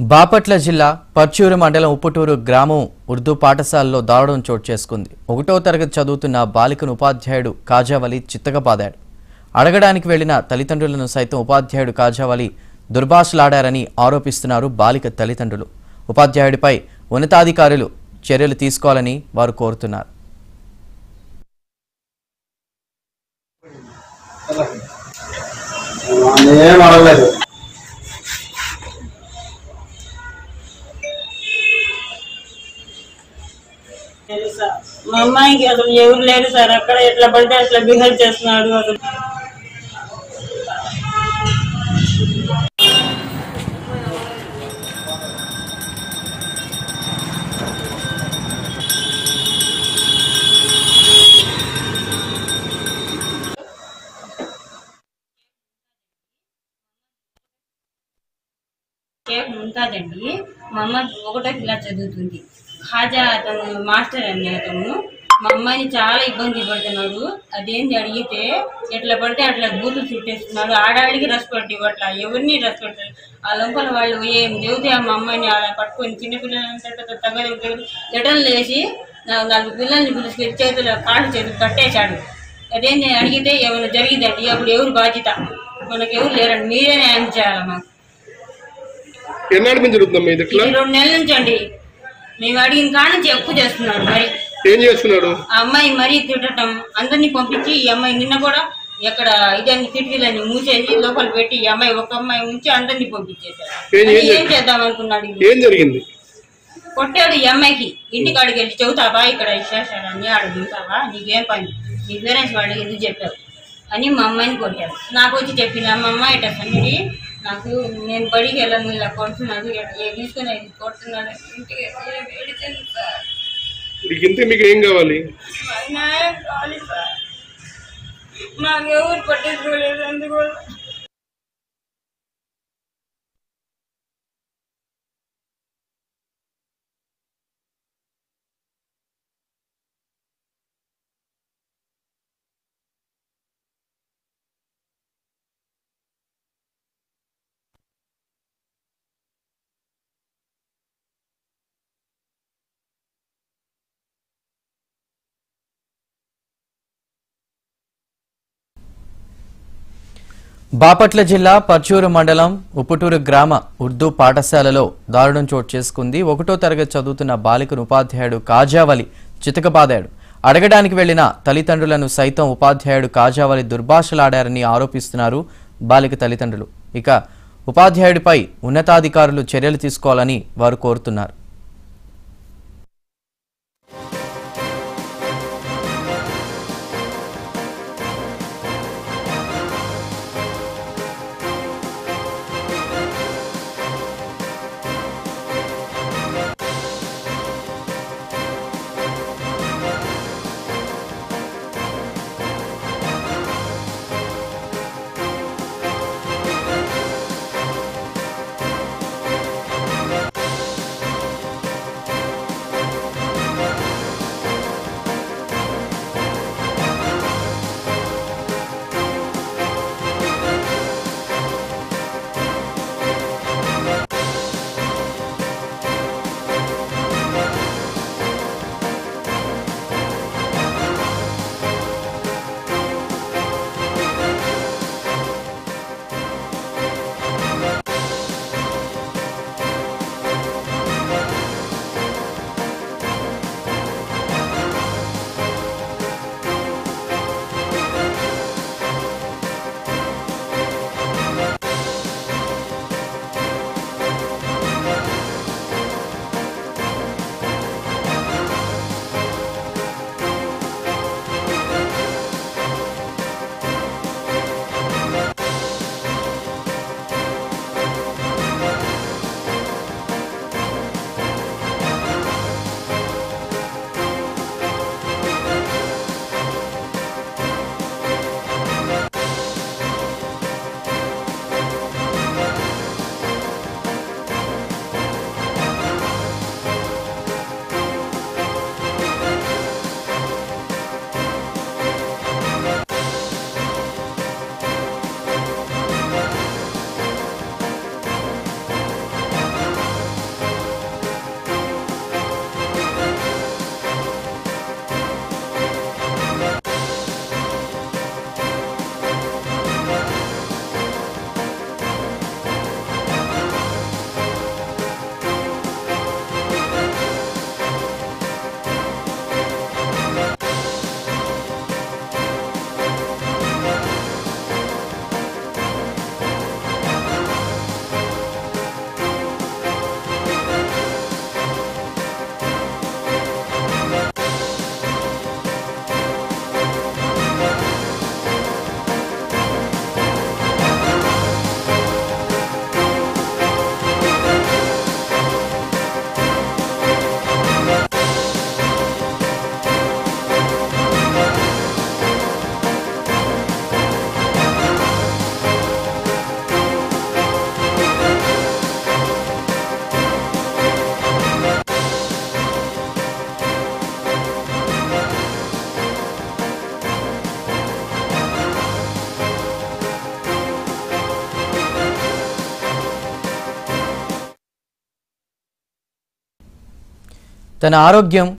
బాపట్ల జిల్లా పర్చూరు మండలం ఉప్పుటూరు గ్రామం ఉర్దూ పాఠశాలలో దారుణం చోటు చేసుకుంది ఒకటో తరగతి చదువుతున్న బాలికను ఉపాధ్యాయుడు కాజావలి చిత్తగబాదాడు అడగడానికి వెళ్లిన తల్లిదండ్రులను సైతం ఉపాధ్యాయుడు కాజావలి దుర్భాషలాడారని ఆరోపిస్తున్నారు బాలిక తల్లిదండ్రులు ఉపాధ్యాయుడిపై ఉన్నతాధికారులు చర్యలు తీసుకోవాలని వారు కోరుతున్నారు ఏం అడగలేదు లేదు సార్ మా అమ్మాయికి అసలు ఎవరు లేరు సార్ అక్కడ ఎట్లా పడితే అట్లా బిహేవ్ చేస్తున్నాడు అసలు కేక్ ముంతాదండి మా అమ్మ ఒకటో క్లాస్ చదువుతుంది ఖాజా అతను మాస్టర్ అండి అతను మా అమ్మాయిని చాలా ఇబ్బంది పడుతున్నాడు అదేంటి అడిగితే ఎట్లా పడితే అట్లా బూతులు చుట్టేస్తున్నాడు ఆడాడికి రెస్పెక్ట్ ఇవ్వట్లా ఎవరిని రెస్పెక్ట్ ఆ లోపల వాళ్ళు ఏం చెబితే ఆ మా అమ్మాయిని అలా పట్టుకొని చిన్నపిల్లలంతా తగ్గ లెటర్లు వేసి నా- నాలుగు పిల్లల్ని పిలిచి చేతులు కాళ్ళు చేతులు కట్టేశాడు అదేంటి అడిగితే ఏమైనా జరిగిందండి అప్పుడు ఎవరు బాధ్యత మనకు ఎవరు లేరండి మీరే న్యాయం చేయాలి మాకు ఎన్నాళ్ళ నుంచి జరుగుతుందమ్మా ఇది ఇట్లా ఇది రెండు నెలల నుంచి అండి మేము అడిగిన కాడ నుంచి ఎక్కువ చేస్తున్నాడు మరి ఏం చేస్తున్నాడు ఆ అమ్మాయి మరీ తిట్టడం అందరినీ పంపించి ఈ అమ్మాయి నిన్న కూడా ఎక్కడ ఇదన్ని కిటికీలన్నీ మూసేసి లోపల పెట్టి ఈ అమ్మాయి ఒక అమ్మాయి ఉంచి అందరినీ పంపించేశాడు ఏం- అది ఏం ఏం చేద్దాం అనుకున్నాడు ఈయన? ఏం జరిగింది కొట్టాడు ఈ అమ్మాయికి ఇంటికాడికి వెళ్ళి చెబుతావా ఇక్కడ విశేషాలన్నీ ఆడ దిగుతావా నీకేం పని నీ పేరెంట్స్ వాళ్ళకి ఎందుకు చెప్పావు అని మా అమ్మాయిని కొట్టాడు నాకు వచ్చి చెప్పింది మా అమ్మ ఇట్లా సంగతి నాకు నేను బడికి వెళ్ళను ఇలా కొడుతున్నాడు ఏ తీసుకుని ఇది కొడుతున్నాడు ఇంటికి వెళ్ళి ఏడిచాను సార్ మీకు ఇంత మీకు ఏం కావాలి నాకు న్యాయం కావాలి సార్ నాకు ఎవరు పట్టించుకోలేదు అందుకోసం బాపట్ల జిల్లా పర్చూరు మండలం ఉప్పుటూరు గ్రామ ఉర్దూ పాఠశాలలో దారుణం చోటు చేసుకుంది ఒకటో తరగతి చదువుతున్న బాలికను ఉపాధ్యాయుడు కాజావలి చితకబాదాడు అడగడానికి వెళ్లిన తల్లిదండ్రులను సైతం ఉపాధ్యాయుడు కాజావలి దుర్భాషలాడారని ఆరోపిస్తున్నారు బాలిక తల్లిదండ్రులు ఇక ఉపాధ్యాయుడిపై ఉన్నతాధికారులు చర్యలు తీసుకోవాలని వారు కోరుతున్నారు తన ఆరోగ్యం